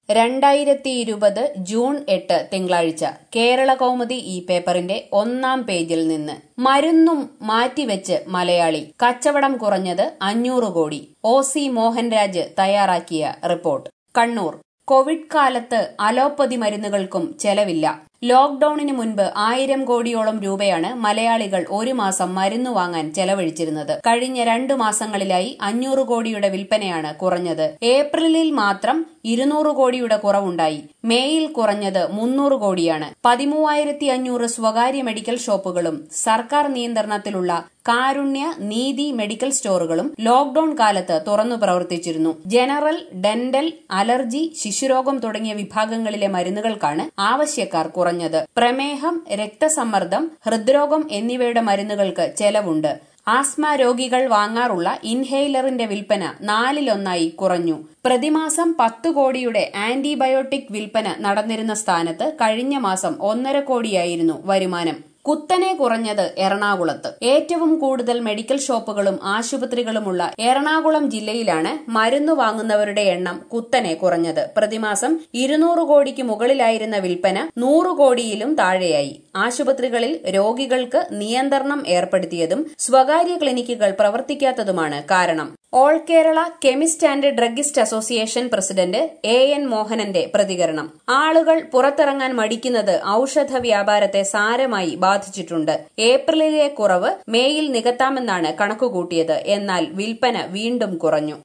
രണ്ടായിരത്തി ഇരുപത് ജൂൺ എട്ട് തിങ്കളാഴ്ച കേരള കൗമുദി ഈ പേപ്പറിന്റെ ഒന്നാം പേജിൽ നിന്ന് മരുന്നും മാറ്റിവെച്ച് മലയാളി കച്ചവടം കുറഞ്ഞത് അഞ്ഞൂറ് കോടി ഒ സി മോഹൻരാജ് തയ്യാറാക്കിയ റിപ്പോർട്ട് കണ്ണൂർ കോവിഡ് കാലത്ത് അലോപ്പതി മരുന്നുകൾക്കും ചെലവില്ല ലോക്ഡൌണിന് മുൻപ് ആയിരം കോടിയോളം രൂപയാണ് മലയാളികൾ ഒരു മാസം മരുന്ന് വാങ്ങാൻ ചെലവഴിച്ചിരുന്നത് കഴിഞ്ഞ രണ്ടു മാസങ്ങളിലായി അഞ്ഞൂറ് കോടിയുടെ വിൽപ്പനയാണ് കുറഞ്ഞത് ഏപ്രിലിൽ മാത്രം ഇരുന്നൂറ് കോടിയുടെ കുറവുണ്ടായി മേയിൽ കുറഞ്ഞത് മുന്നൂറ് കോടിയാണ് പതിമൂവായിരത്തി അഞ്ഞൂറ് സ്വകാര്യ മെഡിക്കൽ ഷോപ്പുകളും സർക്കാർ നിയന്ത്രണത്തിലുള്ള കാരുണ്യ നീതി മെഡിക്കൽ സ്റ്റോറുകളും ലോക്ഡൌൺ കാലത്ത് തുറന്നു പ്രവർത്തിച്ചിരുന്നു ജനറൽ ഡെന്റൽ അലർജി ശിശുരോഗം തുടങ്ങിയ വിഭാഗങ്ങളിലെ മരുന്നുകൾക്കാണ് ആവശ്യക്കാർ കുറഞ്ഞത് പ്രമേഹം രക്തസമ്മർദ്ദം ഹൃദ്രോഗം എന്നിവയുടെ മരുന്നുകൾക്ക് ചെലവുണ്ട് ആസ്മ രോഗികൾ വാങ്ങാറുള്ള ഇൻഹെയിലറിന്റെ വിൽപ്പന നാലിലൊന്നായി കുറഞ്ഞു പ്രതിമാസം പത്ത് കോടിയുടെ ആന്റിബയോട്ടിക് വിൽപ്പന നടന്നിരുന്ന സ്ഥാനത്ത് കഴിഞ്ഞ മാസം ഒന്നര കോടിയായിരുന്നു വരുമാനം കുത്തനെ കുറഞ്ഞത് എറണാകുളത്ത് ഏറ്റവും കൂടുതൽ മെഡിക്കൽ ഷോപ്പുകളും ആശുപത്രികളുമുള്ള എറണാകുളം ജില്ലയിലാണ് മരുന്ന് വാങ്ങുന്നവരുടെ എണ്ണം കുത്തനെ കുറഞ്ഞത് പ്രതിമാസം ഇരുന്നൂറ് കോടിക്ക് മുകളിലായിരുന്ന വിൽപ്പന നൂറ് കോടിയിലും താഴെയായി ആശുപത്രികളിൽ രോഗികൾക്ക് നിയന്ത്രണം ഏർപ്പെടുത്തിയതും സ്വകാര്യ ക്ലിനിക്കുകൾ പ്രവർത്തിക്കാത്തതുമാണ് കാരണം all Kerala chemist and druggist association president A N മോഹനന്റെ പ്രതികരണം ആളുകൾ പുറത്തിറങ്ങാൻ മടിക്കുന്നത് ഔഷധ വ്യാപാരത്തെ സാരമായി ബാധിച്ചിട്ടുണ്ട് ഏപ്രിലിലെ കുറവ് മേയിൽ നികത്താമെന്നാണ് കണക്കുകൂട്ടിയത് എന്നാൽ വിൽപ്പന വീണ്ടും കുറഞ്ഞു